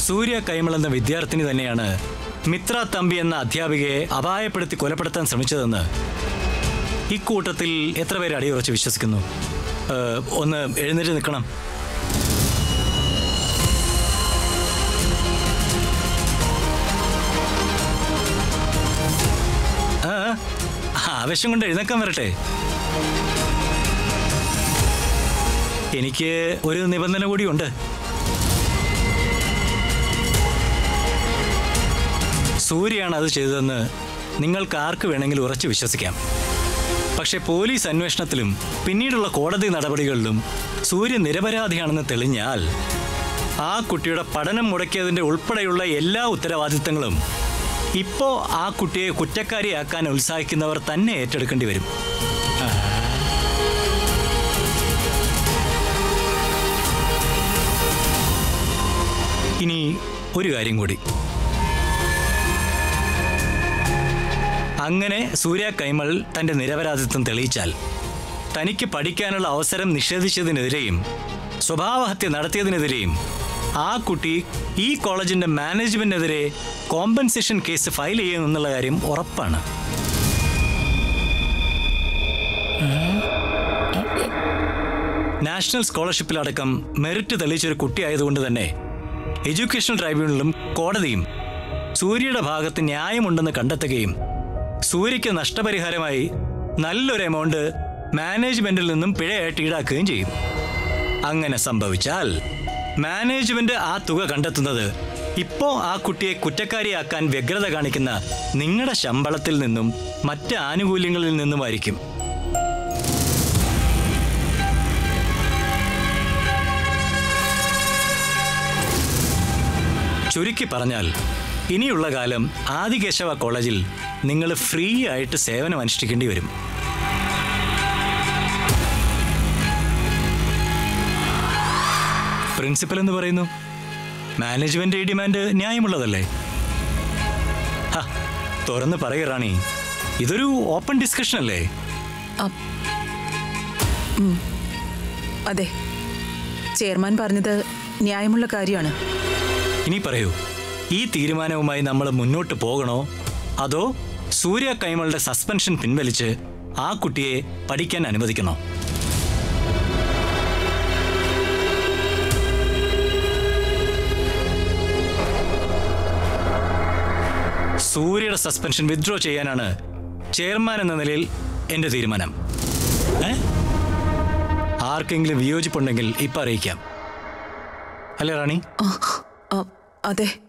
സൂര്യ കൈമൾ എന്ന വിദ്യാർത്ഥിനി തന്നെയാണ് മിത്ര തമ്പി എന്ന അധ്യാപികയെ അപായപ്പെടുത്തി കൊലപ്പെടുത്താൻ ശ്രമിച്ചതെന്ന് ഇക്കൂട്ടത്തിൽ എത്ര പേര് അടിയുറച്ച് വിശ്വസിക്കുന്നു ഏഹ്, ഒന്ന് എഴുന്നേറ്റ് നിൽക്കണം ആ, ആവശ്യം കൊണ്ട് എഴുന്നേക്കാൻ വരട്ടെ എനിക്ക് ഒരു നിബന്ധന കൂടിയുണ്ട് സൂര്യയാണ് അത് ചെയ്തതെന്ന് നിങ്ങൾക്ക് ആർക്ക് വേണമെങ്കിലും ഉറച്ചു വിശ്വസിക്കാം പക്ഷെ പോലീസ് അന്വേഷണത്തിലും പിന്നീടുള്ള കോടതി നടപടികളിലും സൂര്യ നിരപരാധിയാണെന്ന് തെളിഞ്ഞാൽ ആ കുട്ടിയുടെ പഠനം മുടക്കിയതിൻ്റെ ഉൾപ്പെടെയുള്ള എല്ലാ ഉത്തരവാദിത്തങ്ങളും ഇപ്പോൾ ആ കുട്ടിയെ കുറ്റക്കാരിയാക്കാൻ ഉത്സാഹിക്കുന്നവർ തന്നെ ഏറ്റെടുക്കേണ്ടി വരും ഇനി ഒരു കാര്യം കൂടി അങ്ങനെ സൂര്യ കൈമൾ തന്റെ നിരപരാധിത്വം തെളിയിച്ചാൽ തനിക്ക് പഠിക്കാനുള്ള അവസരം നിഷേധിച്ചതിനെതിരെയും സ്വഭാവഹത്യ നടത്തിയതിനെതിരെയും ആ കുട്ടി ഈ കോളേജിന്റെ മാനേജ്മെന്റിനെതിരെ കോമ്പൻസേഷൻ കേസ് ഫയൽ ചെയ്യുമെന്നുള്ള കാര്യം ഉറപ്പാണ് നാഷണൽ സ്കോളർഷിപ്പിലടക്കം മെറിറ്റ് തെളിയിച്ചൊരു കുട്ടിയായതുകൊണ്ട് തന്നെ എഡ്യൂക്കേഷൻ ട്രൈബ്യൂണലും കോടതിയും സൂര്യയുടെ ഭാഗത്ത് ന്യായമുണ്ടെന്ന് കണ്ടെത്തുകയും സൂര്യയ്ക്ക് നഷ്ടപരിഹാരമായി നല്ലൊരു എമൗണ്ട് മാനേജ്മെന്റിൽ നിന്നും പിഴയായിട്ട് ഈടാക്കുകയും ചെയ്യും അങ്ങനെ സംഭവിച്ചാൽ മാനേജ്മെന്റ് ആ തുക കണ്ടെത്തുന്നത് ഇപ്പോ ആ കുട്ടിയെ കുറ്റക്കാരിയാക്കാൻ വ്യഗ്രത കാണിക്കുന്ന നിങ്ങളുടെ ശമ്പളത്തിൽ നിന്നും മറ്റ് ആനുകൂല്യങ്ങളിൽ നിന്നുമായിരിക്കും ചുരുക്കി പറഞ്ഞാൽ ഇനിയുള്ള കാലം ആദികേശവ കോളേജിൽ നിങ്ങൾ ഫ്രീ ആയിട്ട് സേവനം അനുഷ്ഠിക്കേണ്ടി വരും പ്രിൻസിപ്പൽ എന്ന് പറയുന്നു മാനേജ്മെന്റ് ഈ ഡിമാൻഡ് ന്യായമുള്ളതല്ലേ ഹ, തുറന്ന് പറയൂ റാണി ഇതൊരു ഓപ്പൺ ഡിസ്കഷൻ അല്ലേ അതെ ചെയർമാൻ പറഞ്ഞത് ന്യായമുള്ള കാര്യമാണ് ഇനി പറയൂ ഈ തീരുമാനവുമായി നമ്മൾ മുന്നോട്ട് പോകണോ അതോ സൂര്യ കൈമളുടെ സസ്പെൻഷൻ പിൻവലിച്ച് ആ കുട്ടിയെ പഠിക്കാൻ അനുവദിക്കണോ സൂര്യയുടെ സസ്പെൻഷൻ വിത്ഡ്രോ ചെയ്യാനാണ് ചെയർമാൻ എന്ന നിലയിൽ എൻ്റെ തീരുമാനം ഏ ആർക്കെങ്കിലും വിയോജിപ്പുണ്ടെങ്കിൽ ഇപ്പം അറിയിക്കാം അല്ലേ റാണി ആ, ആ, അതെ